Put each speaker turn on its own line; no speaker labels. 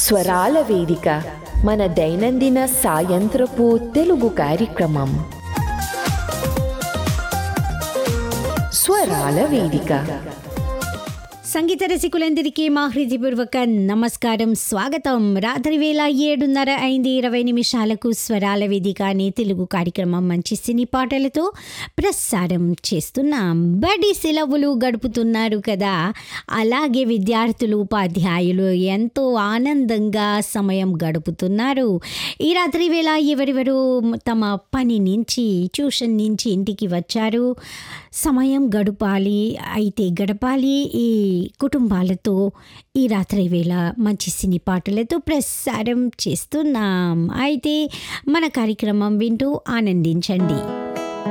స్వరాల వేదిక మన దైనందిన సాయంత్రపు తెలుగు కార్యక్రమం స్వరాల వేదిక
సంగీత రసికులందరికీ మా హృదయపూర్వక నమస్కారం స్వాగతం రాత్రి వేళ ఏడున్నర అయింది ఇరవై నిమిషాలకు స్వరాల వేదిక అనే తెలుగు కార్యక్రమం మంచి సినీ పాటలతో ప్రసారం చేస్తున్నాం బడి సెలవులు గడుపుతున్నారు కదా అలాగే విద్యార్థులు ఉపాధ్యాయులు ఎంతో ఆనందంగా సమయం గడుపుతున్నారు ఈ రాత్రి వేళ ఎవరెవరు తమ పని నుంచి ట్యూషన్ నుంచి ఇంటికి వచ్చారు సమయం గడపాలి అయితే గడపాలి ఈ కుటుంబాలతో ఈ రాత్రి వేళ మంచి సినీ పాటలతో ప్రసారం చేస్తున్నాం అయితే మన కార్యక్రమం వింటూ ఆనందించండి